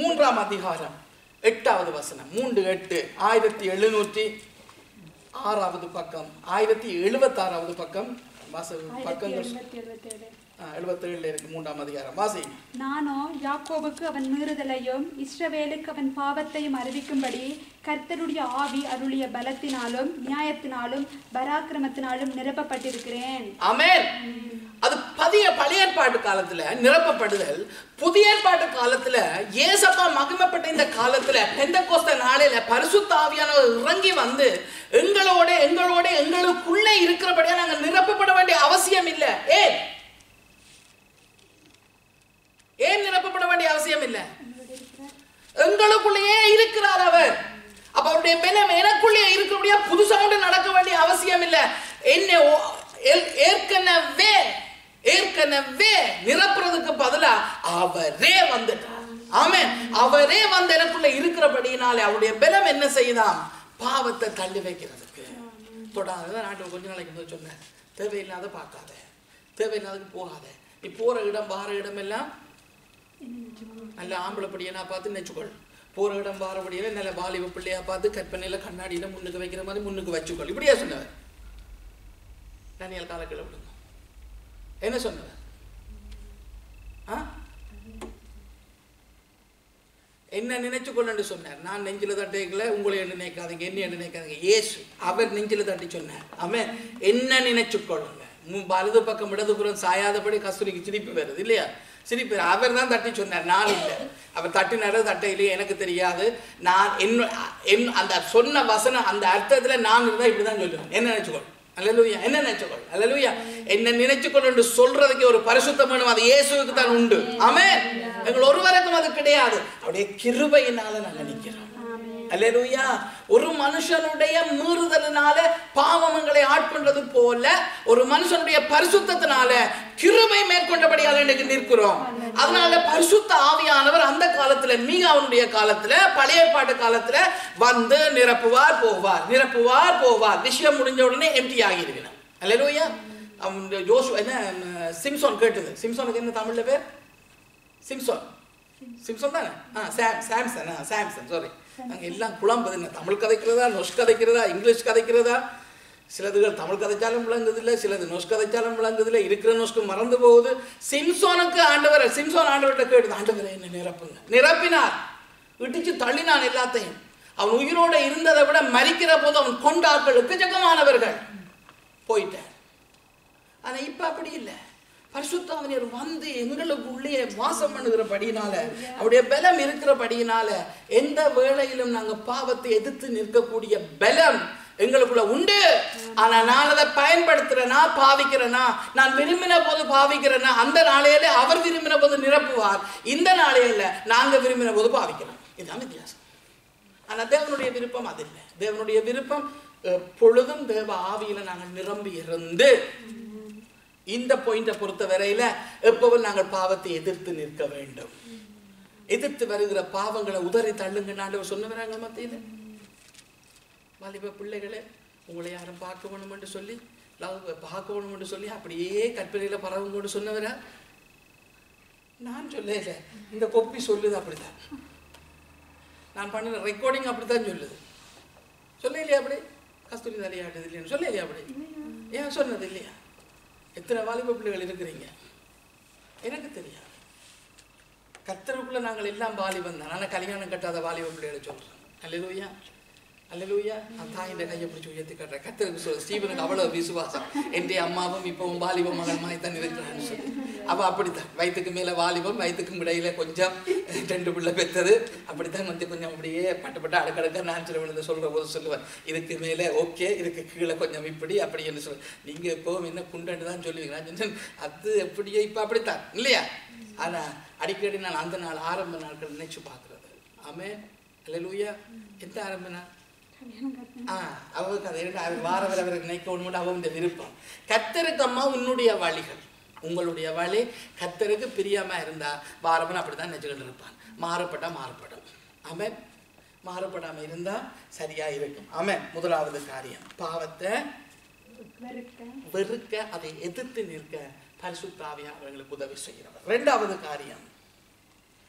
மூன்றாம் அதிகாரம் எட்டாவது வசனம் மூன்று எட்டு ஆயிரத்தி எழுநூற்றி ஆறாவது பக்கம் ஆயிரத்தி எழுபத்தாறாவது பக்கம் வாச ஆயிரத்தி பக்கங்கள் எழுநூத்தி எழுபத்தேழு எழுபத்தேழுல இருக்கு மூன்றாம் அதிகாரம் வாசி நானோ யாக்கோபுக்கு அவன் மீறுதலையும் இஸ்ரவேலுக்கு அவன் பாவத்தையும் அறிவிக்கும்படி கர்த்தருடைய ஆவி அருளிய பலத்தினாலும் நியாயத்தினாலும் பராக்கிரமத்தினாலும் நிரப்பப்பட்டிருக்கிறேன் ஆமென் அது பதிய பழைய ஏற்பாட்டு காலத்துல நிரப்பப்படுதல் புதிய ஏற்பாட்டு காலத்துல ஏசப்பா மகிமைப்பட்ட இந்த காலத்துல பெந்தகோஸ்த நாளையில பரிசுத்த ஆவியானவர் இறங்கி வந்து எங்களோட எங்களோட எங்களுக்குள்ளே இருக்கிறபடியா நாங்க நிரப்பப்பட வேண்டிய அவசியம் இல்லை ஏன் ஏன் நிரப்பப்பட வேண்டிய அவசியம் இல்லை எங்களுக்குள்ளேயே இருக்கிறார் அவர் அப்ப அவருடைய பலம் எனக்குள்ளே இருக்கிறபடியா புதுசா ஒன்று நடக்க வேண்டிய அவசியம் இல்லை என்ன ஓ- ஏ- ஏற்கனவே ஏற்கனவே நிரப்புறதுக்கு பதிலா அவரே வந்துட்டார் ஆமென் அவரே வந்து எனக்குள்ள இருக்கிறபடியினாலே அவருடைய பலம் என்ன செய்யுதாம் பாவத்தை தள்ளி வைக்கிறதுக்கு தொடாத நாட்டு கொஞ்ச நாளைக்கு முன்னாடி சொன்னேன் தேவையில்லாத பார்க்காத தேவையில்லாததுக்கு போகாத நீ போற இடம் வார இடம் எல்லாம் நல்ல ஆம்பளை படியனா பார்த்து நெச்சுக்கொள் போற இடம் வாரபடியில நல்ல வாலிப பிள்ளையா பார்த்து கற்பனையில கண்ணாடியில முன்னுக்கு வைக்கிற மாதிரி முன்னுக்கு வச்சுக்கொள் இப்படியா சொன்னவர் டேனியல் காலக்கிழ விடுங்க என்ன சொன்னவர் ஆ? என்ன நினைச்சு கொள்ளு சொன்னார் நான் நெஞ்சில தட்டிக்கல உங்களை என்ன நினைக்காதீங்க என்ன என்ன நினைக்காதீங்க இயேசு அவர் நெஞ்சில தட்டி சொன்னார் அவன் என்ன நினைச்சு கொள்ளுங்க மு- வலது பக்கம் இடதுபுறம் சாயாதபடி கஸ்தூரிக்கு சிரிப்பு வருது இல்லையா சிரிப்பு அவர் தான் தட்டி சொன்னார் நான் இல்லை அவர் தட்டினாரு தட்டையிலேயே எனக்கு தெரியாது நான் என்ன என் அந்த சொன்ன வசனம் அந்த அர்த்தத்துல நான் இருந்தா இப்படிதான் சொல்லுவேன் என்ன நினைச்சுக்கொள் அல்லேலூயா என்ன நினைச்சுக்கொள் அல்லேலூயா என்ன நினைச்சுக்கொள் என்று சொல்றதுக்கு ஒரு பரிசுத்தம் வேணும் அது இயேசுவுக்கு தான் உண்டு ஆமென் எங்கள் ஒருவருக்கும் அது கிடையாது அவருடைய கிருபையினால நாங்க நிக்கிறோம் அல்லேலூயா ஒரு மனுஷனுடைய மீறுதலினால பாவமங்களை ஆட்கொண்டது போல ஒரு மனுஷனுடைய பரிசுத்தத்தினால கிருபை மேற்கொண்டபடியால் இன்னைக்கு நிற்கிறோம் அதனால பரிசுத்த ஆவியானவர் அந்த காலத்துல மீகாவுடைய காலத்துல பழைய பாட்டு காலத்துல வந்து நிரப்புவார் போவார் நிரப்புவார் போவார் விஷயம் முடிஞ்ச உடனே எம்டி ஆகிடுவினான் அல்லேலூயா அவன் ஜோஷு என்ன ம், சிம்சோன் கேட்டது சிம்சோனுக்கு என்ன தமிழ்ல பேர் சிம்சோன் சிம்சோன் தானே ஆ சாம் சாம்சன் ஆ சாம்சன் சாரி நாங்கள் எல்லாம் குழம்புது என்ன தமிழ் கதைக்கிறதா நொஷ் கதைக்கிறதா இங்கிலீஷ் கதைக்கிறதா சிலதுகள் தமிழ் கதைச்சாலும் விளங்குதில்லை சிலது நொஷ் கதைச்சாலும் விளங்குதில்லை இருக்கிற நொஷ்க்கு மறந்து போகுது சிம்சோனுக்கு ஆண்டவர் சிம்சோன் ஆண்டவர்கிட்ட கேட்டுது ஆண்டவரை என்ன நிரப்புங்க நிரப்பினார் இடிச்சு தள்ளினான் எல்லாத்தையும் அவன் உயிரோட இருந்ததை விட மறிக்கிற போது அவன் கொண்டாக்கள் எக்கச்சக்கமானவர்கள் போயிட்டார் ஆனா இப்ப அப்படி இல்லை பரிசுத்தாவினர் வந்து எங்களுக்குள்ளே வாசம் பண்ணுகிறபடியினால அவருடைய பலம் இருக்கிறபடியினால எந்த வேளையிலும் நாங்க பாவத்தை எதிர்த்து நிற்கக்கூடிய பலம் எங்களுக்குள்ள உண்டு ஆனா நான் அதை பயன்படுத்துறேனா பாவிக்கிறேனா நான் விரும்பின போது பாவிக்கிறேனா அந்த நாளையில அவர் விரும்பின போது நிரப்புவார் இந்த நாளையில நாங்க விரும்பின போது பாவிக்கிறோம் இதுதான் வித்தியாசம் ஆனா தேவனுடைய விருப்பம் அது இல்லை தேவனுடைய விருப்பம் பொழுதும் தேவ ஆவியில நாங்கள் நிரம்பி இருந்து இந்த பாயிண்ட பொறுத்த வரையில எப்பவும் நாங்கள் பாவத்தை எதிர்த்து நிற்க வேண்டும் எதிர்த்து வருகிற பாவங்களை உதறி தள்ளுங்க ஆண்டவர் சொன்ன வராங்க மத்தியில வாலிப பிள்ளைகளே உங்களை யாரும் பார்க்க வேணும் என்று சொல்லி லவ் பார்க்க வேணும் என்று சொல்லி அப்படியே கற்பனையில பரவுங்கன்னு சொன்னவரா நான் சொல்லல இந்த கொப்பி சொல்லுது அப்படிதான் நான் பண்ணின ரெக்கார்டிங் அப்படித்தான் சொல்லுது சொல்லலையா அப்படி கஸ்தூரி தலையாடுது இல்லையான்னு சொல்லலையா அப்படி ஏன் சொன்னது இல்லையா எத்தனை வாலிப பிள்ளைகள் இருக்கிறீங்க எனக்கு தெரியாது கத்தருக்குள்ள நாங்கள் எல்லாம் வாலிபம் தான் ஆனால் கல்யாணம் கட்டாத வாலிப பிள்ளைகளை சொல்றேன் அல்லேலூயா அல்லேலூயா நான் தாயின் கையை பிடிச்சி உயர்த்தி கட்டுறேன் கத்தருக்கு சொல்ல ஸ்டீவனுக்கு அவ்வளவு விசுவாசம் என் அம்மாவும் இப்பவும் வாலிப மகன் மாதிரி தான் இருக்கிறான்னு சொல்லி அவ அப்படித்தான் வயிற்றுக்கு மேல வாலிபம் வயிற்றுக்கும் இடையில கொஞ்சம் ரெண்டு பிள்ளை பெற்றது அப்படித்தான் வந்து கொஞ்சம் அப்படியே பட்டு பட்டு அடுக்கடுக்க நான் சில விழுந்து சொல்ற போது சொல்லுவேன் இதுக்கு மேல ஓகே இதுக்கு கீழே கொஞ்சம் இப்படி அப்படி என்று சொல்ல நீங்க எப்பவும் என்ன குண்டன்னு தான் சொல்லுவீங்க நான் சொன்னேன் அது எப்படியோ இப்ப அப்படித்தான் இல்லையா ஆனா அடிக்கடி நான் அந்த நாள் ஆரம்ப நாட்கள் நினைச்சு பார்க்கிறது ஆமே அல்லேலூயா எந்த ஆரம்ப நாள் ஆ, அவருக்கு அதை எடுக்க அவர் வார வர அவரை நினைக்கணும் அவன் விருப்பம் கத்தருக்கு அம்மா உன்னுடைய வழிகள் உங்களுடைய வழி கத்தருக்கு பிரியமா இருந்தா வாரவன் அப்படித்தான் நினைச்சுக்கிட்டு இருப்பான் மாறுபட்டா மாறுபடும் ஆமென் மாறுபடாம இருந்தா சரியா இருக்கும் ஆமென் முதலாவது காரியம் பாவத்தை வெறுக்க வெறுக்க அதை எதிர்த்து நிற்க பரிசுத்தாவியா அவர்களுக்கு உதவி செய்கிறவர் ரெண்டாவது காரியம்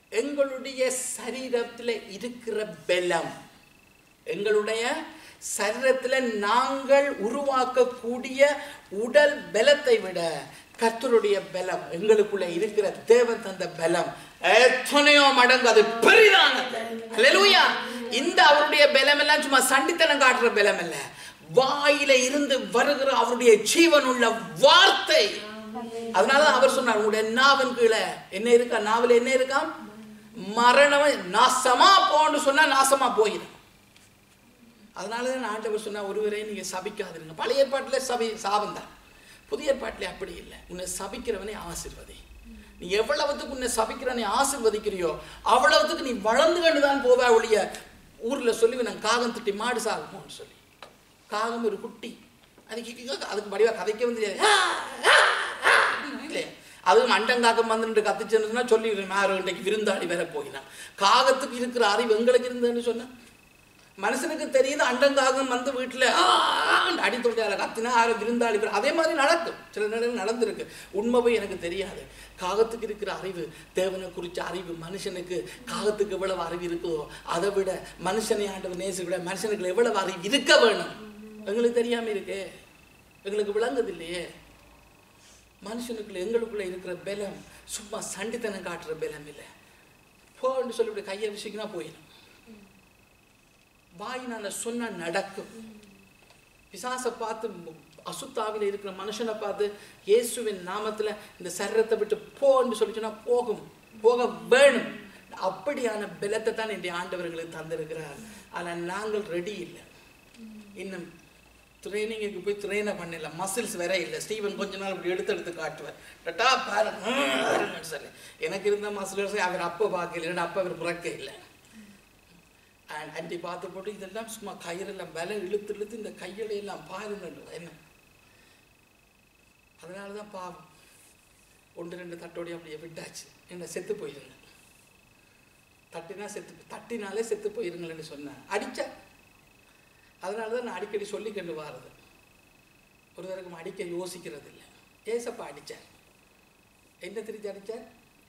எங்களுடைய சரீரத்தில் இருக்கிற பலம் எங்களுடைய சரீரத்தில் நாங்கள் உருவாக்கக்கூடிய உடல் பலத்தை விட கர்த்தருடைய பலம் எங்களுக்குள்ள இருக்கிற தேவன் தந்த பலம் எத்தனையோ மடங்கு அது பெரிதானது அல்லேலூயா இந்த அவருடைய பலம் எல்லாம் சும்மா சண்டித்தனம் காட்டுற பலம் இல்ல வாயில இருந்து வருகிற அவருடைய ஜீவனுள்ள வார்த்தை அதனால அவர் சொன்னார் உங்களுடைய நாவன் கீழே என்ன இருக்கா நாவல் என்ன இருக்காம் மரணம் நாசமா போன்னு சொன்னா நாசமா போயிடும் அதனால தான் ஆண்டவர் சொன்னா ஒருவரை நீங்க சபிக்காதிருங்க பழைய ஏற்பாட்டில் சபி சாபம் தான் புதிய ஏற்பாட்டில் அப்படி இல்லை உன்னை சபிக்கிறவனை ஆசிர்வதி நீ எவ்வளவுத்துக்கு உன்னை சபிக்கிறவனை ஆசிர்வதிக்கிறியோ அவ்வளவுத்துக்கு நீ வளர்ந்து கொண்டு தான் போவ ஒழிய ஊர்ல சொல்லி நான் காகம் திட்டி மாடு சாகுமோன்னு சொல்லி காகம் ஒரு குட்டி அதுக்கு அதுக்கு படிவா கதைக்க வந்து இல்லையா அதுவும் அண்டங்காக்கம் வந்துட்டு கத்துச்சுன்னா சொல்லி மேற இன்றைக்கு விருந்தாளி வேற போயினான் காகத்துக்கு இருக்கிற அறிவு எங்களுக்கு இருந்ததுன்னு சொன்னா மனுஷனுக்கு தெரியுது அண்டங்காகம் வந்து வீட்டில் அடி தொட்டியால கத்தினா யாரோ விருந்தாளி பேர் அதே மாதிரி நடக்கும் சில நேரங்கள் நடந்திருக்கு உண்மை போய் எனக்கு தெரியாது காகத்துக்கு இருக்கிற அறிவு தேவனை குறித்த அறிவு மனுஷனுக்கு காகத்துக்கு எவ்வளவு அறிவு இருக்குதோ அதை விட மனுஷனை ஆண்டவர் நேசி விட மனுஷனுக்கு எவ்வளவு அறிவு இருக்க வேணும் எங்களுக்கு தெரியாம இருக்கே எங்களுக்கு விளங்குது இல்லையே மனுஷனுக்குள்ள எங்களுக்குள்ள இருக்கிற பலம் சும்மா சண்டித்தனம் காட்டுற பலம் இல்லை போன்னு சொல்லி இப்படி கையை விஷயம்னா போயிடும் வாயினால சொன்னா நடக்கும் பிசாசை பார்த்து அசுத்தாவில இருக்கிற மனுஷனை பார்த்து இயேசுவின் நாமத்துல இந்த சரீரத்தை விட்டு போன்னு சொல்லி சொன்னா போகும் போக வேணும் அப்படியான பலத்தை தான் இன்றைய ஆண்டவர்களுக்கு தந்திருக்கிறார் ஆனா நாங்கள் ரெடி இல்லை இன்னும் ட்ரைனிங்குக்கு போய் ட்ரெயினை பண்ணல மசில்ஸ் வேற இல்லை ஸ்டீவன் கொஞ்ச நாள் இப்படி எடுத்து எடுத்து காட்டுவார் டட்டா பாருங்க சொல்லி எனக்கு இருந்த மசில்ஸ் அவர் அப்போ பார்க்கல அப்போ அவர் பிறக்க இல்லை அண்டி பார்த்து போட்டு இதெல்லாம் சும்மா கயிறெல்லாம் பல இழுத்து இழுத்து இந்த கையில எல்லாம் பாருங்க என்ன அதனால தான் பாவம் ஒன்று ரெண்டு தட்டோடி அப்படியே விட்டாச்சு என்ன செத்து போயிருங்க தட்டினா செத்து தட்டினாலே செத்து போயிருங்களேன்னு சொன்னேன் அடிச்ச அதனால தான் நான் அடிக்கடி சொல்லி கொண்டு வாரது ஒரு தடவை அடிக்க யோசிக்கிறது இல்லை ஏசப்பா அடிச்சார் என்ன திருச்சி அடிச்சார்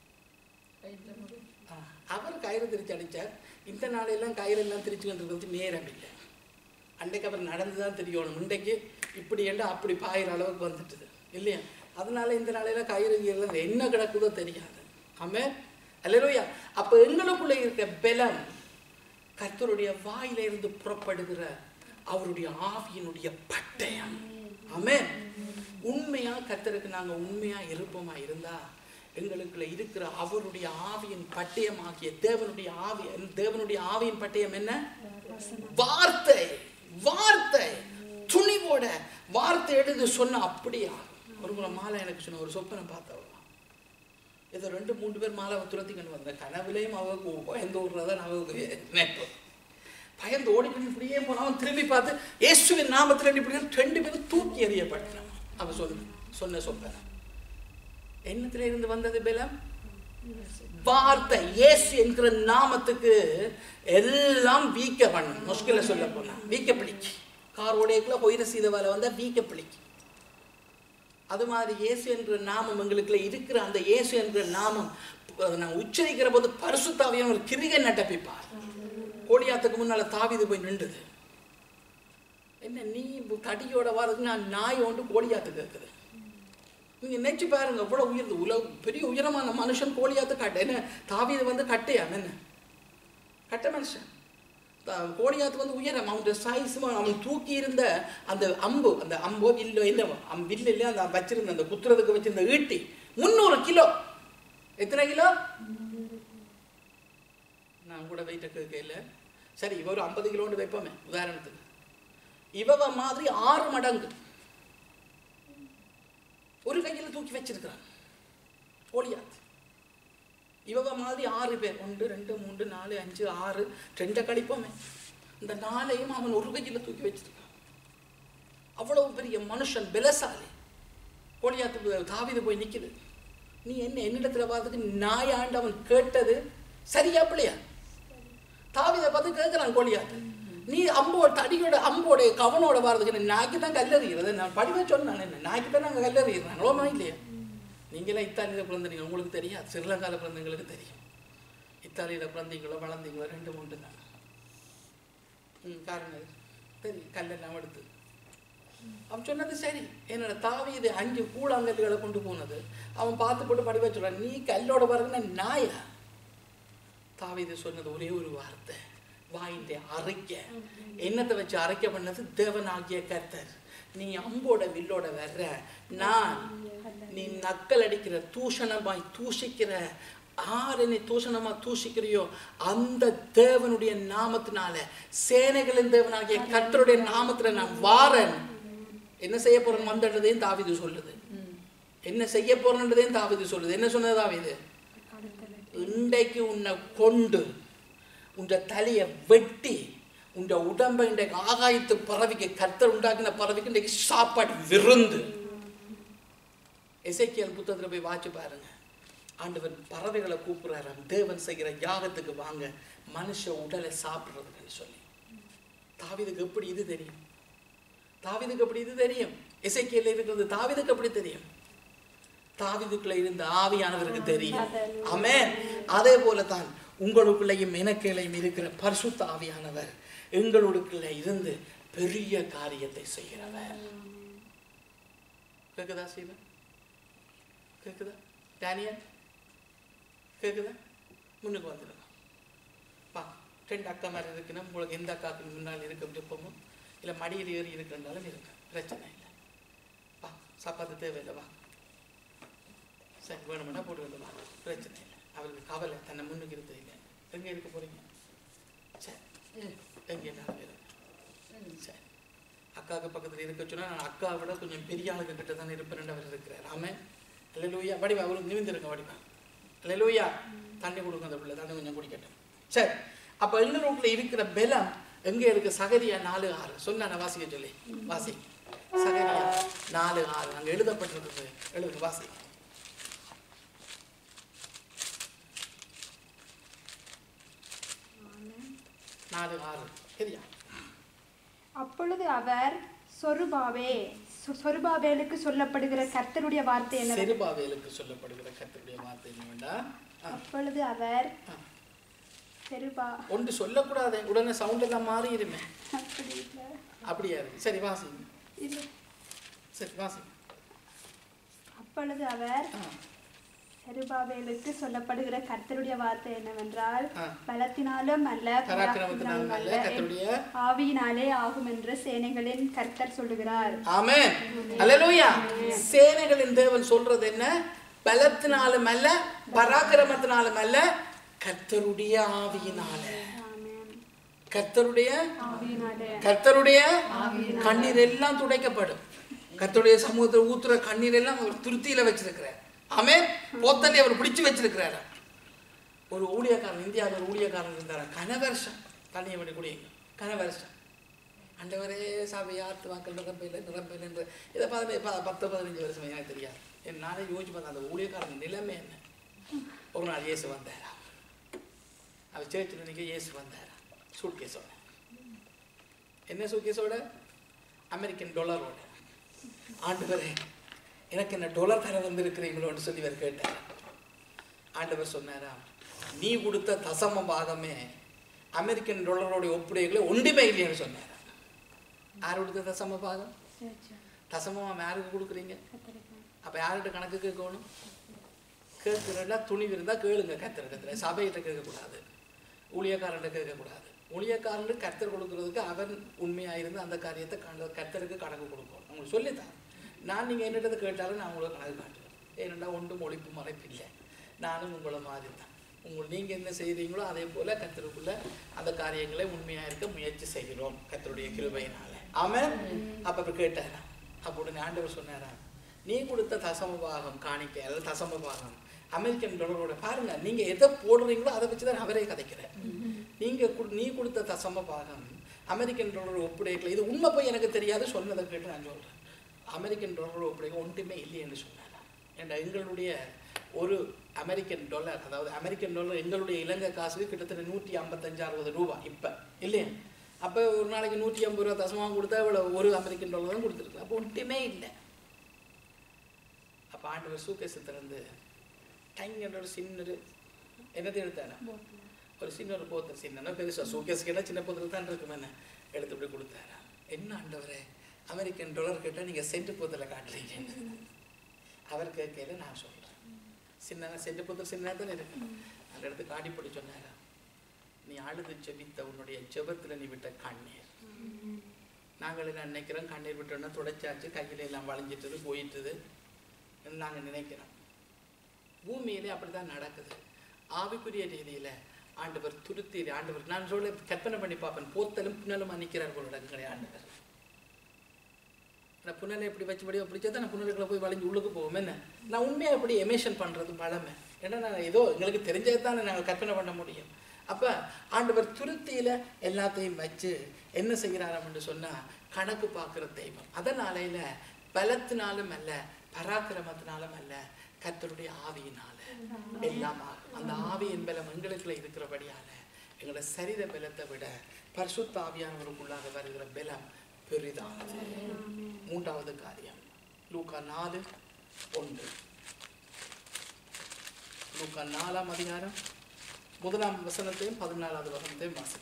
ஆ, அவர் கயிறு திரிச்சு அடிச்சார் இந்த நாளையெல்லாம் கயிறெல்லாம் திரிச்சு கொண்டிருக்கிறது நேரம் இல்லை அன்றைக்கு அவர் நடந்து தான் தெரியணும் இன்றைக்கு இப்படி ஏண்டா அப்படி பாயிற அளவுக்கு வந்துட்டுது இல்லையா அதனால இந்த நாளையில கயிறு கீழே என்ன கிடக்குதோ தெரியாது ஆமே அல்லையா அப்போ எங்களுக்குள்ள இருக்க பலம் கர்த்தருடைய வாயில இருந்து புறப்படுகிற அவருடைய ஆவியினுடைய பட்டயம் ஆமென் உண்மையா கர்த்தருக்கு நாங்க உண்மையா இருப்போமா இருந்தா எங்களுக்குள்ள இருக்கிற அவருடைய ஆவியின் பட்டயமாகிய தேவனுடைய ஆவி தேவனுடைய ஆவியின் பட்டயம் என்ன வார்த்தை வார்த்தை துணிவோட வார்த்தை எடுத்து சொன்ன அப்படியா ஒரு முறை மாலை எனக்கு சொன்ன ஒரு சொப்பனை பார்த்தவா ஏதோ ரெண்டு மூணு பேர் மாலை துரத்திக்கணும் வந்த கனவுலையும் அவருக்கு பயந்து ஓடுறதான் அவருக்கு நினைப்பு பயந்து ஓடி போய் இப்படியே போனா அவன் திரும்பி பார்த்து இயேசுவின் நாமத்தில் இப்படி ரெண்டு பேரும் தூக்கி எறியப்பட்டான் அவன் சொன்ன சொன்ன சொப்பனை என்னத்துல இருந்து வந்தது பலம் வார்த்தை இயேசு என்கிற நாமத்துக்கு எல்லாம் வீக்க பண்ணும் முஷ்கில சொல்ல போனா வீக்க பிடிக்கு கார் ஓடையக்குள்ள பொயிர சீதவால வந்தா வீக்க பிடிக்கு அது மாதிரி இயேசு என்ற நாமம் எங்களுக்குள்ள இருக்கிற அந்த இயேசு என்ற நாமம் அதை நான் உச்சரிக்கிற போது பரிசுத்தாவியான ஒரு கிரிகை நட்டப்பிப்பார் கோடியாத்துக்கு முன்னால தாவிது போய் நின்றுது என்ன நீ தடியோட வாரதுக்கு நான் நாய் ஒன்று கோடியாத்துக்கு இருக்குது நீங்க நினைச்சு பாருங்க எவ்வளவு உயர்ந்து உலக பெரிய உயரமான மனுஷன் கோழியாத்து கட்ட என்ன தாவீது வந்து கட்டையா என்ன கட்ட மனுஷன் த- கோழியாத்து வந்து உயரம் அவனுடைய சைஸ் அவன் தூக்கி இருந்த அந்த அம்பு அந்த அம்போ வில்லோ என்ன அம் வில்லு இல்லையா அந்த வச்சிருந்த அந்த குத்துறதுக்கு வச்சிருந்த ஈட்டி முந்நூறு கிலோ எத்தனை கிலோ நான் கூட வெயிட்ட கேட்கல சரி இவ ஒரு ஐம்பது கிலோன்னு வைப்போமே உதாரணத்துக்கு இவவ மாதிரி ஆறு மடங்கு ஒரு கையில் தூக்கி வச்சிருக்கிறான் கோலியாத் இவவ மாதிரி ஆறு பேர் ஒன்று ரெண்டு மூன்று நாலு அஞ்சு ஆறு ரெண்டை கழிப்போமே இந்த நாளையும் அவன் ஒரு கையில் தூக்கி வச்சிருக்கான் அவ்வளவு பெரிய மனுஷன் பலசாலி கோலியாத்து தாவிது போய் நிக்குது நீ என்ன என்னிடத்துல பார்த்துட்டு நாயாண்டு அவன் கேட்டது சரியா பிள்ளையா தாவிதை பார்த்து கேட்கிறான் கோலியாத்து நீ அம்போட தடியோட அம்போட கவனோட வர்றதுக்கு என்ன நாய்க்கு தான் கல்லறிகிறது நான் படிவா சொன்னேன் என்ன நாய்க்கு தான் நாங்கள் கல்லறிகிறோம் ரோமா இல்லையா நீங்களாம் இத்தாலியில் பிறந்தீங்க உங்களுக்கு தெரியாது ஸ்ரீலங்காவில் பிறந்தவங்களுக்கு தெரியும் இத்தாலியில் பிறந்தீங்களோ வளர்ந்தீங்களோ ரெண்டு மூன்று தான் ம் காரணம் தெரியும் கல்லெல்லாம் எடுத்து அவன் சொன்னது சரி என்னோட தாவீது அஞ்சு கூழாங்கல்களை கொண்டு போனது அவன் பார்த்து போட்டு படி வச்சுடுறான் நீ கல்லோட பாருங்கன்னா நாயா தாவீது சொன்னது ஒரே ஒரு வார்த்தை வாயிന്റെ அரைக்க என்னத்தை வச்சு அரைக்க பண்ணது தேவனாகிய கர்த்தர் நீ அம்போட வில்லோட வர்ற நான் நீ நக்கல் அடிக்கிற தூஷணமாய் தூஷிக்கிற ஆறு நீ தூஷணமா தூஷிக்கிறியோ அந்த தேவனுடைய நாமத்தினால சேனைகளின் தேவனாகிய கர்த்தருடைய நாமத்துல நான் வாரன் என்ன செய்ய போறேன் வந்ததையும் தாவிது சொல்லுது என்ன செய்ய போறேன்றதையும் தாவிது சொல்லுது என்ன சொன்னது தாவிது இன்றைக்கு உன்னை கொண்டு உன்ற தலையை வெட்டி உன்ற உடம்பை இன்றைக்கு ஆகாயத்து பறவைக்கு கர்த்தர் உண்டாக்கின பறவைக்கு இன்றைக்கு சாப்பாடு விருந்து எசைக்கியல் புத்தகத்தில் போய் வாச்சு பாருங்க ஆண்டவர் பறவைகளை கூப்பிடுறாராம் தேவன் செய்கிற யாகத்துக்கு வாங்க மனுஷ உடலை சாப்பிடுறதுக்குன்னு சொல்லி தாவிதுக்கு எப்படி இது தெரியும் தாவிதுக்கு எப்படி இது தெரியும் இசைக்கியல் இருக்கிறது தாவிதுக்கு எப்படி தெரியும் தாவிதுக்குள்ள இருந்த ஆவியானவருக்கு தெரியும் ஆமென் அதே போல தான் உங்களுக்குள்ளேயும் எனக்குள்ளையும் இருக்கிற பரிசுத்த ஆவியானவர் எங்களுக்குள்ள இருந்து பெரிய காரியத்தை செய்கிறவர் கேக்குதா சீவன் கேக்குதா டேனியல் கேக்குதா முன்னுக்கு வந்துடுங்க பா ரெண்டு அக்கா மாதிரி இருக்குன்னா உங்களுக்கு எந்த அக்காவுக்கு முன்னால் இருக்க விருப்பமோ இல்லை மடியில் ஏறி இருக்கிறனாலும் இருக்கு பிரச்சனை இல்லை வா சாப்பாடு தேவையில்லை வா சரி வேணுமெண்டா போட்டு வந்து வா பிரச்சனை இல்லை அவருக்கு கவலை தன்னை முன்னுக்கு இருந்தது இல்லை எங்கே இருக்க போறீங்க சரி எங்கே நான் இருங்க சரி அக்காவுக்கு பக்கத்தில் இருக்க சொன்னா நான் அக்காவை விட கொஞ்சம் பெரிய ஆளுங்க கிட்ட தான் இருப்பேன் அவர் இருக்கிறார் ஆமே லூயா வடிவா அவருக்கு நிமிந்திருக்க வடிவா லூயா தண்ணி கொடுங்க அந்த பிள்ளை தண்ணி கொஞ்சம் குடிக்கட்டும் சரி அப்போ எங்க ரூட்ல இருக்கிற பலம் எங்க இருக்கு சகரியா நாலு ஆறு சொன்ன நான் வாசிக்க சொல்லி வாசி சகரியா நாலு ஆறு அங்க எழுதப்பட்டிருக்கு எழுது வாசி நாலு ஆறு சரியா அப்பொழுது அவர் சொருபாவே சொ- சொருபாபேலுக்கு சொல்லப்படுகிற கர்த்தருடைய வார்த்தை என்ன செருபாவேலுக்கு சொல்லப்படுகிற கர்த்தருடைய வார்த்தை என்னவெண்டா ஆ, அப்பொழுது அவர் ஆ. செருபா ஒன்று சொல்லக்கூடாது உடனே சவுண்ட் எல்லாம் மாறிடுமே அப்படி இல்லை. அப்படியா இருக்கு சரி வாசி இல்லை. சரி வாசி அப்பொழுது அவர் ஆ செருபாபேலுக்கு சொல்லப்படுகிற கர்த்தருடைய வார்த்தை என்னவென்றால் ஆ. பலத்தினாலும் அல்ல பராக்கிரமத்தினாலும் அல்ல, பராக்கிரமத்தினாலும் கர்த்தருடைய அல்ல, ஆவியினாலே ஆகும் என்று சேனைகளின் கர்த்தர் சொல்லுகிறார் ஆமென் அல்லேலூயா சேனைகளின் தேவன் சொல்றது என்ன பலத்தினாலும் அல்ல பராக்கிரமத்தினாலும் அல்ல கர்த்தருடைய ஆவியினால ஆமென். கர்த்தருடைய ஆவியினாலே கர்த்தருடைய கண்ணீர் எல்லாம் துடைக்கப்படும் கர்த்தருடைய சமூகத்தில் ஊத்துற கண்ணீர் எல்லாம் அவர் துருத்தியில வச்சிருக்கிறார் ஆமென் போத்தலை அவர் பிடிச்சு வச்சிருக்கிறார் ஒரு ஊழியக்காரன் இந்தியாவில் ஒரு ஊழியக்காரன் இருந்தார் கனவருஷம் தண்ணியை விட குடியுங்க கனவருஷம் அண்டவரே சபை ஆத்து வாக்கள் நிரம்பையில் நிரம்பையில் என்று இதை பதினஞ்சு ப- பத்து பதினஞ்சு வருஷம் எனக்கு தெரியாது என் நானே யோசிச்சு பார்த்தேன் அந்த ஊழியக்காரன் நிலைமை என்ன ஒரு நாள் இயேசு வந்தாரா அவர் சேர்ச்சில் நினைக்க இயேசு வந்தாரா சூட் கேஸோட என்ன சூட் கேஸோட அமெரிக்கன் டாலரோட ஆண்டவரே எனக்கு என்ன டாலர் தர வந்திருக்கிறீங்களோன்னு சொல்லி இவர் கேட்டார் ஆண்டவர் சொன்னாரா நீ கொடுத்த தசம பாகமே அமெரிக்கன் டாலரோட ஒப்புடைகளை ஒன்றுமே இல்லைன்னு சொன்னார் யார் கொடுத்த தசம பாகம் சரி, சரி. தசமம் யாருக்கு கொடுக்குறீங்க கர்த்தருக்கு. அப்போ யார்கிட்ட கணக்கு கேட்கணும் கேட்குறா துணிவு இருந்தால் கேளுங்க கத்திர கத்திர சபையிட்ட கேட்கக்கூடாது ஊழியக்காரன்ட்ட கேட்கக்கூடாது ஊழியக்காரன் கத்தர் கொடுக்கறதுக்கு அவன் உண்மையாக இருந்து அந்த காரியத்தை கண- கர்த்தருக்கு கணக்கு கொடுக்கணும் உங்களுக்கு சொல்லித்தான் நான் நீங்கள் என்னிடத்தை கேட்டாலும் நான் உங்களுக்கு கணக்கு காட்டுவேன் ஏனெண்டா ஒன்றும் ஒழிப்பு மறைப்பு இல்லை நானும் உங்களை மாதிரி தான் உங்கள் நீங்கள் என்ன செய்கிறீங்களோ அதே போல் கத்தருக்குள்ள அந்த காரியங்களை உண்மையாக இருக்க முயற்சி செய்கிறோம் கத்தருடைய கிருபையினால ஆமென் அப்போ அப்போ கேட்டாரா அப்போ உடனே ஆண்டவர் சொன்னாரா நீ கொடுத்த தசம பாகம் காணிக்கை அல்லது தசம பாகம் அமெரிக்கன் டாலரோட பாருங்க நீங்க எதை போடுறீங்களோ அதை வச்சு தான் அவரே கதைக்கிறேன் நீங்க கு- நீ கொடுத்த தசம பாகம் அமெரிக்கன் டாலர் ஒப்புடைக்கல இது உண்மை போய் எனக்கு தெரியாது சொன்னதை கேட்டு நான் சொல்றேன் அமெரிக்கன் டாலர் ஒப்புடைக்க ஒன்றுமே இல்லைன்னு சொன்னாங்க ஏன்டா எங்களுடைய ஒரு அமெரிக்கன் டாலர் அதாவது அமெரிக்கன் டாலர் எங்களுடைய இலங்கை காசுக்கு கிட்டத்தட்ட நூற்றி ஐம்பத்தஞ்சு அறுபது ரூபா இப்போ இல்லையா அப்போ ஒரு நாளைக்கு நூற்றி ஐம்பது ரூபா தசமாக கொடுத்தா இவ்வளோ ஒரு அமெரிக்கன் டாலர் தான் கொடுத்துருக்கு அப்போ ஒன்றுமே இல்லை அப்போ ஆண்டவர் சூக்கேசை திறந்து டைங்கன்ற ஒரு சின்னது என்னத்தை எடுத்தானா ஒரு சின்ன ஒரு போத்தல் சின்ன பெருசா சூக்கேஸ் கேட்டால் சின்ன போத்தல் தான் இருக்கும் என்ன எடுத்து இப்படி கொடுத்தாரா என்ன ஆண்டவரே அமெரிக்கன் டாலர் கேட்டால் நீங்கள் சென்ட் போத்தலை காட்டுறீங்க அவர் கேட்கல நான் சொல்கிறேன் சின்ன சென்ட் போத்தல் சின்ன தானே இருக்கு அந்த இடத்து காட்டி போட்டு சொன்னாரா நீ அழுது செபித்த உன்னுடைய ஜெபத்தில் நீ விட்ட கண்ணீர் நாங்கள் என்ன நினைக்கிறோம் கண்ணீர் விட்டோன்னா துடைச்சாச்சு கையில் எல்லாம் வளைஞ்சிட்டது போயிட்டுது நாங்கள் நினைக்கிறோம் பூமியிலே அப்படிதான் நடக்குது ஆவிக்குரிய ரீதியில ஆண்டவர் துருத்தீர் ஆண்டவர் நான் சொல்ல கற்பனை பண்ணி பார்ப்பேன் போத்தலும் புனலும் நிற்கிறார் போல நடக்குங்களே ஆண்டவர் நான் புனலை எப்படி வச்சுபடியோ பிடிச்சா தான் நான் புனலுக்குள்ள போய் வளைஞ்சு உள்ளுக்கு போவோம் என்ன நான் உண்மையாக எப்படி எமேஷன் பண்ணுறது பழமை ஏன்னா நான் ஏதோ எங்களுக்கு தெரிஞ்சது தானே நாங்கள் கற்பனை பண்ண முடியும் அப்போ ஆண்டவர் துருத்தியில் எல்லாத்தையும் வச்சு என்ன செய்கிறாராம்னு சொன்னால் கணக்கு பார்க்குற தெய்வம் அதனாலையில் பலத்தினாலும் அல்ல பராக்கிரமத்தினாலும் அல்ல கர்த்தருடைய ஆவியினால எல்லாம் ஆகும் அந்த ஆவியின் பலம் எங்களுக்குள்ள இருக்கிறபடியால எங்களோட சரீர பலத்தை விட பரிசுத்த ஆவியானவருக்குள்ளாக வருகிற பலம் பெரிதானது மூன்றாவது காரியம் லூக்கா நாலு ஒன்று லூக்கா நாலாம் அதிகாரம் முதலாம் வசனத்தையும் பதினாலாவது வசனத்தையும் வாசி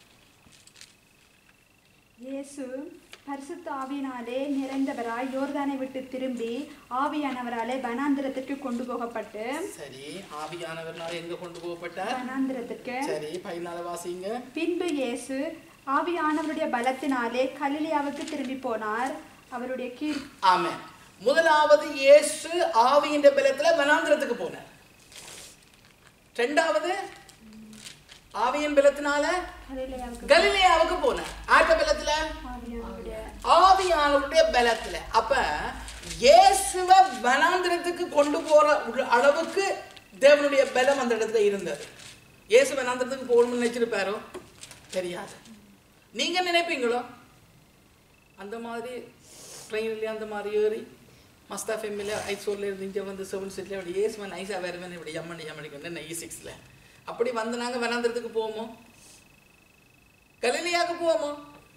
இயேசு பரிசுத்த ஆவியினாலே நிறைந்தவராய் யோர்தானை விட்டு திரும்பி ஆவியானவராலே வனாந்திரத்திற்கு கொண்டு போகப்பட்டு சரி ஆவியானவர்னால எங்க கொண்டு போகப்பட்டார் வனாந்திரத்திற்கு சரி பதினால வாசிங்க பின்பு இயேசு ஆவியானவருடைய பலத்தினாலே கலிலியாவுக்கு திரும்பி போனார் அவருடைய கீழ் ஆமென் முதலாவது இயேசு ஆவியின் பலத்துல வனாந்திரத்துக்கு போனார் ரெண்டாவது ஆவியின் பலத்தினால கலிலியாவுக்கு கலிலேயாவுக்கு போனார் ஆட்ட பலத்துல ஆவியானவருடைய ஆவியானவருடைய பலத்துல அப்ப இயேசுவ வனாந்திரத்துக்கு கொண்டு போற உள்ள அளவுக்கு தேவனுடைய பலம் அந்த இடத்துல இருந்தது இயேசு வனாந்திரத்துக்கு போகணும்னு நினைச்சிருப்பாரோ தெரியாது நீங்க நினைப்பீங்களோ அந்த மாதிரி ட்ரெயின்லேயே அந்த மாதிரி ஏறி மஸ்தா ஃபெமிலியில் ஐசோரில் இருந்து இங்கே வந்து செவன் சீட்டில் அப்படி ஏசுவன் நைஸாக வருவேன் இப்படி எம்மணி எம்மணிக்கு வந்து நை சிக்ஸில் அப்படி வந்து நாங்கள் வனாந்திரத்துக்கு போவோமோ கலிலியாவுக்கு போவோமோ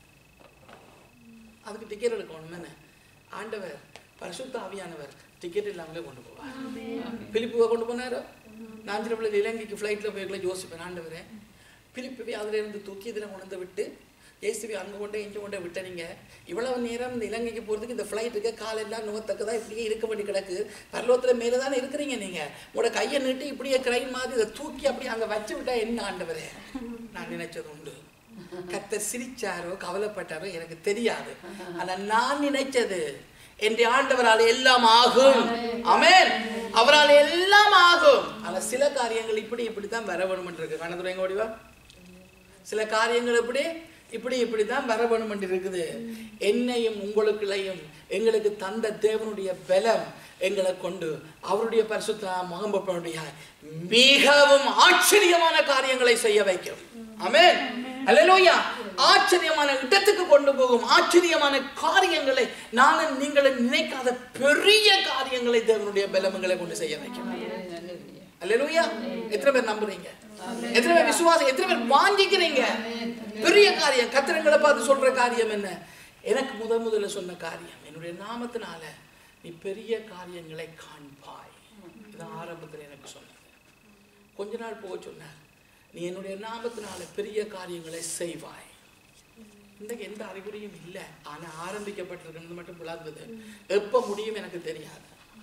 அதுக்கு டிக்கெட் எடுக்கணும் என்ன ஆண்டவர் பரிசுத்த ஆவியானவர் டிக்கெட் இல்லாமலே கொண்டு போவார் பிலிப்புவை கொண்டு போனாரோ நான் சில பிள்ளை இலங்கைக்கு ஃப்ளைட்டில் போய்க்கல யோசிப்பேன் ஆண்டவரே பிலிப்புவை அதில் இருந்து தூக்கி இதில் கொண்டு வந்து விட்டு ஏசுவி அங்கே கொண்டு இங்கே கொண்டு விட்ட நீங்க இவ்வளவு நேரம் இந்த இலங்கைக்கு போகிறதுக்கு இந்த ஃப்ளைட்டுக்கு காலெல்லாம் நோத்தக்கதா இப்படியே இருக்க வேண்டி கிடக்கு பரலோகத்தில் மேலே தானே இருக்கிறீங்க நீங்கள் உங்களோட கையை நீட்டி இப்படியே கிரைன் மாதிரி இதை தூக்கி அப்படியே அங்கே வச்சு விட்டா என்ன ஆண்டவரே நான் நினைச்சது உண்டு கர்த்தர் சிரிச்சாரோ கவலைப்பட்டாரோ எனக்கு தெரியாது ஆனா நான் நினைச்சது என் ஆண்டவரால் எல்லாம் ஆகும் ஆமென் அவரால் எல்லாம் ஆகும் ஆனா சில காரியங்கள் இப்படி இப்படி தான் வர வேணும் இருக்கு கணதுரை எங்க ஓடிவா சில காரியங்கள் இப்படி இப்படி இப்படி தான் வர வேணும் இருக்குது என்னையும் உங்களுக்குள்ளையும் எங்களுக்கு தந்த தேவனுடைய பலம் எங்களை கொண்டு அவருடைய பரிசுத்த முகம்பப்பனுடைய மிகவும் ஆச்சரியமான காரியங்களை செய்ய வைக்கும் ஆமென் அல்லேலூயா ஆச்சரியமான இடத்துக்கு கொண்டு போகும் ஆச்சரியமான காரியங்களை நானும் நீங்களும் நினைக்காத பெரிய காரியங்களை தேவனுடைய பலமங்களை கொண்டு செய்ய வைக்கும் அல்லேலூயா எத்தனை பேர் நம்புறீங்க எத்தனை பேர் விசுவாசம் எத்தனை பேர் வாங்கிக்கிறீங்க பெரிய காரியம் கத்திரங்களை பார்த்து சொல்ற காரியம் என்ன எனக்கு முதல் முதல்ல சொன்ன காரியம் என்னுடைய நாமத்தினால நீ பெரிய காரியங்களை காண்பாய் இது ஆரம்பத்தில் எனக்கு சொன்னது கொஞ்ச நாள் போக சொன்னார் நீ என்னுடைய நாமத்தினால பெரிய காரியங்களை செய்வாய் இன்றைக்கு எந்த அறிகுறியும் இல்லை ஆனா ஆரம்பிக்கப்பட்டிருக்கிறது மட்டும் விளாதுது எப்ப முடியும் எனக்கு தெரியாது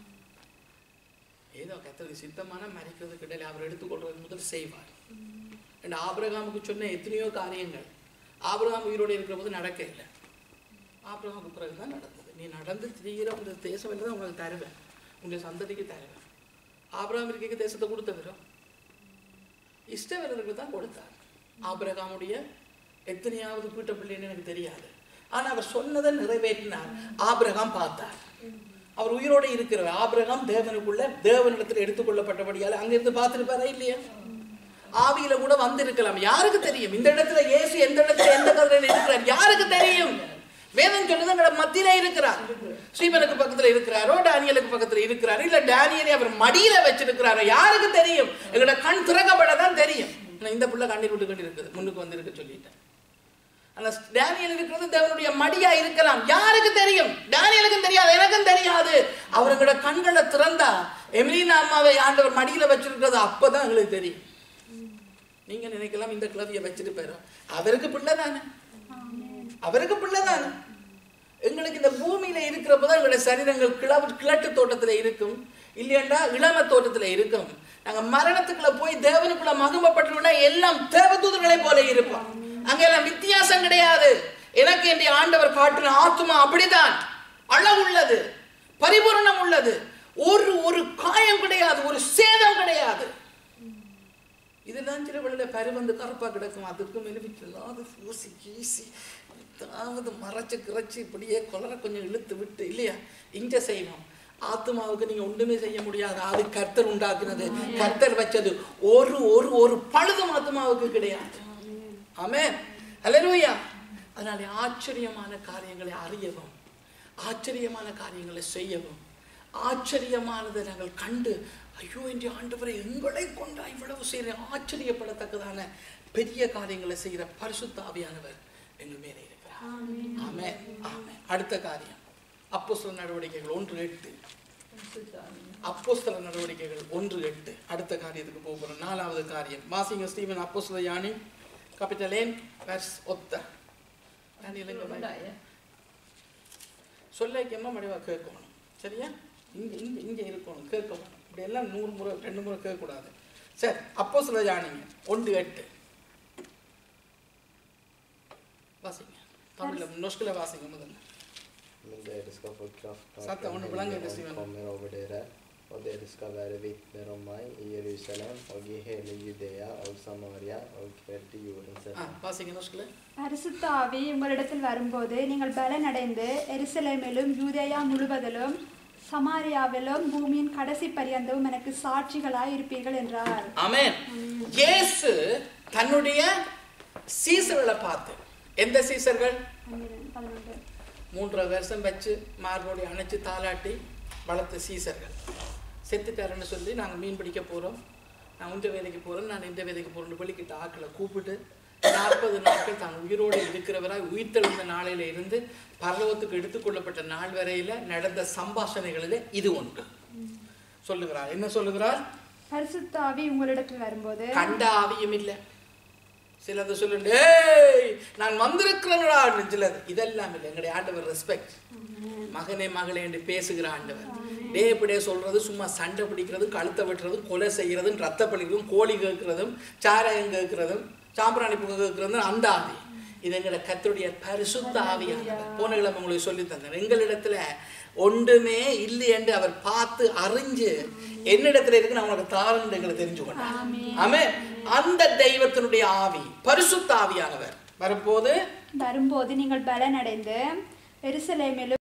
ஏதோ கத்தருக்கு சித்தமான மறைக்கிறதுக்கு இடையில அவர் எடுத்துக்கொள்றது முதல் செய்வார் and ஆபிரகாமுக்கு சொன்ன எத்தனையோ காரியங்கள் ஆபிரகாம் உயிரோடு இருக்கிற போது நடக்க இல்லை ஆபிரகாமுக்கு பிறகு தான் நடந்தது நீ நடந்து திரிகிற அந்த தேசம் தான் உங்களுக்கு தருவேன் உங்களுடைய சந்ததிக்கு தருவேன் ஆபிரகாம் இருக்க தேசத்தை கொடுத்தவரும் இஷ்டவர்களுக்கு தான் கொடுத்தார் ஆபிரகாமுடைய எத்தனையாவது கூட்ட பிள்ளைன்னு எனக்கு தெரியாது ஆனா அவர் சொன்னதை நிறைவேற்றினார் ஆபிரகாம் பார்த்தார் அவர் உயிரோட இருக்கிறவர் ஆபிரகாம் தேவனுக்குள்ள தேவனிடத்தில் எடுத்துக்கொள்ளப்பட்டபடியால அங்க இருந்து பார்த்திருப்பாரா இல்லையா ஆவியில கூட வந்திருக்கலாம் யாருக்கு தெரியும் இந்த இடத்துல இயேசு எந்த இடத்துல எந்த கதிரையில் இருக்கிறார் யாருக்கு தெரியும் வேதம் சொல்லுது எங்களோட மத்தியில இருக்கிறார் ஸ்ரீபனுக்கு பக்கத்துல இருக்கிறாரோ டேனியலுக்கு பக்கத்துல இருக்கிறாரோ இல்ல டேனியலை அவர் மடியில வச்சிருக்கிறாரோ யாருக்கு தெரியும் எங்களோட கண் திறக்கப்படதான் தெரியும் ஆனா இந்த புள்ள கண்ணீர் விட்டு கொண்டு இருக்குது முன்னுக்கு வந்திருக்கு சொல்லிட்டேன் ஆனா டேனியல் இருக்கிறது தேவனுடைய மடியா இருக்கலாம் யாருக்கு தெரியும் டேனியலுக்கும் தெரியாது எனக்கும் தெரியாது அவர்களோட கண்களை திறந்தா எமிலினா அம்மாவை ஆண்டவர் மடியில வச்சிருக்கிறது அப்பதான் எங்களுக்கு தெரியும் நீங்க நினைக்கலாம் இந்த கிளவியை வச்சுட்டு போயிடும் அவருக்கு பிள்ளை தானே ஆமென். அவருக்கு பிள்ளை தானே எங்களுக்கு இந்த பூமியில இருக்கிறப்ப தான் எங்களுடைய சரீரங்கள் கிளவு கிழட்டு தோட்டத்துல இருக்கும் இல்லையாண்டா இளம தோட்டத்துல இருக்கும் நாங்க மரணத்துக்குள்ள போய் தேவனுக்குள்ள மகிமைப்பட்டோம்னா எல்லாம் தேவதூதர்களை போல இருப்போம் அங்கெல்லாம் வித்தியாசம் கிடையாது எனக்கு என்னுடைய ஆண்டவர் காட்டின ஆத்மா அப்படிதான் அளவுள்ளது பரிபூரணம் உள்ளது ஒரு ஒரு காயம் கிடையாது ஒரு சேதம் கிடையாது இதெல்லாம் சில வேளையில பரு வந்து கருப்பா கிடக்கும் அதுக்கு மெலிவிக்கலாம் அது பூசி கீசி அதாவது மறைச்சு கிறைச்சு இப்படியே கொலர கொஞ்சம் இழுத்து விட்டு இல்லையா இங்க செய்வோம் ஆத்மாவுக்கு நீங்க ஒண்ணுமே செய்ய முடியாது அது கர்த்தர் உண்டாக்குனது கர்த்தர் வச்சது ஒரு ஒரு ஒரு பழுதும் ஆத்மாவுக்கு கிடையாது ஆமென் அல்லேலூயா அதனால ஆச்சரியமான காரியங்களை அறியவும் ஆச்சரியமான காரியங்களை செய்யவும் ஆச்சரியமானதை நாங்கள் கண்டு ஐயோ என்று ஆண்டவரை எங்களை கொண்டா இவ்வளவு செய்கிற ஆச்சரியப்படத்தக்கதான பெரிய காரியங்களை செய்கிற பரிசுத்த ஆவியானவர் எங்கள் மேலே இருக்கிறார் ஆமென் ஆமென் அடுத்த காரியம் அப்போஸ்தல நடவடிக்கைகள் ஒன்று எட்டு அப்போஸ்தல நடவடிக்கைகள் ஒன்று எட்டு அடுத்த காரியத்துக்கு போக போறோம் நாலாவது காரியம் வாசிங்க ஸ்டீவன் அப்போஸ்தல யானி கபிட்டலேன் வெர்ஸ் ஒத்த ದಾನಿಯಲ್ಲಿಂಗ ಬಾಯಿ. சொல்லைக்கம்மா மடிவா கேட்கணும் சரியா இங்க இங்க இங்க இருக்கணும் கேட்கணும் இப்படி எல்லாம் நூறு முறை ரெண்டு முறை கேட்கக்கூடாது சரி அப்போ சில ஜானிங்க ஒன்று எட்டு வாசிங்க தமிழ்ல நொஸ்கில வாசிங்க முதல்ல Men dere skal få kraft når Satt det Den under blanke hellige Kristian. ånd kommer over dere, og dere skal være vitner om meg i Jerusalem og i hele Judea og Samaria og helt til jordens ah ende. வாசிங்க நொஸ்கில பரிசுத்த ஆவி உங்களிடத்தில் வரும்போது நீங்கள் பலனடைந்து எருசலேமிலும் யூதேயா முழுவதிலும் சமாரியாவிலும் பூமியின் கடைசி பரியந்தமும் எனக்கு சாட்சிகளாய் இருப்பீர்கள் என்றார் ஆமென் இயேசு தன்னுடைய சீசர்களை பார்த்து எந்த சீசர்கள் பன்னிரண்டு, பதினொன்று. மூன்றரை வருஷம் வச்சு மார்போடி அணைச்சு தாளாட்டி வளர்த்த சீசர்கள் செத்துட்டாருன்னு சொல்லி நாங்கள் மீன் பிடிக்க போகிறோம் நான் இந்த வேலைக்கு போகிறேன் நான் இந்த வேலைக்கு போகிறேன்னு வெளிக்கிட்ட ஆக்களை கூப்பிட்டு நாற்பது நாட்கள் தான் உயிரோடு இருக்கிறவராய் உயிர்த்தெழுந்த நாளையில இருந்து பரலோகத்துக்கு எடுத்துக்கொள்ளப்பட்ட நாள் வரையில நடந்த சம்பாஷணைகளில் இது ஒன்று சொல்லுகிறார் என்ன சொல்லுகிறார் பரிசுத்த ஆவி உங்களிடத்தில் வரும்போது கண்ட ஆவியும் இல்லை சிலது சொல்லுண்டு ஏய் நான் வந்திருக்கிறேன்டா சிலது இதெல்லாம் இல்லை எங்களுடைய ஆண்டவர் ரெஸ்பெக்ட் மகனே மகளே என்று பேசுகிற ஆண்டவர் டே இப்படியே சொல்றது சும்மா சண்டை பிடிக்கிறதும் கழுத்தை வெட்டுறதும் கொலை செய்கிறதும் ரத்த பழிக்கிறதும் கோழி கேட்கிறதும் சாராயம் கேட்கிறதும் சாம்பிராணி புகை கேட்கிறதும் அந்த ஆவி இது எங்களோட கத்தருடைய பரிசுத்த ஆவியானவர் போன கிழமை உங்களுக்கு சொல்லி தந்தேன் எங்களிடத்துல ஒன்றுமே இல்லை என்று அவர் பார்த்து அறிஞ்சு என்னிடத்துல இருக்கு நான் உனக்கு தாரன்னு எங்களை தெரிஞ்சுக்கொண்டார் ஆமே அந்த தெய்வத்தினுடைய ஆவி பரிசுத்த ஆவியானவர் வரும்போது வரும்போது நீங்கள் பலனடைந்து எருசலேமிலும்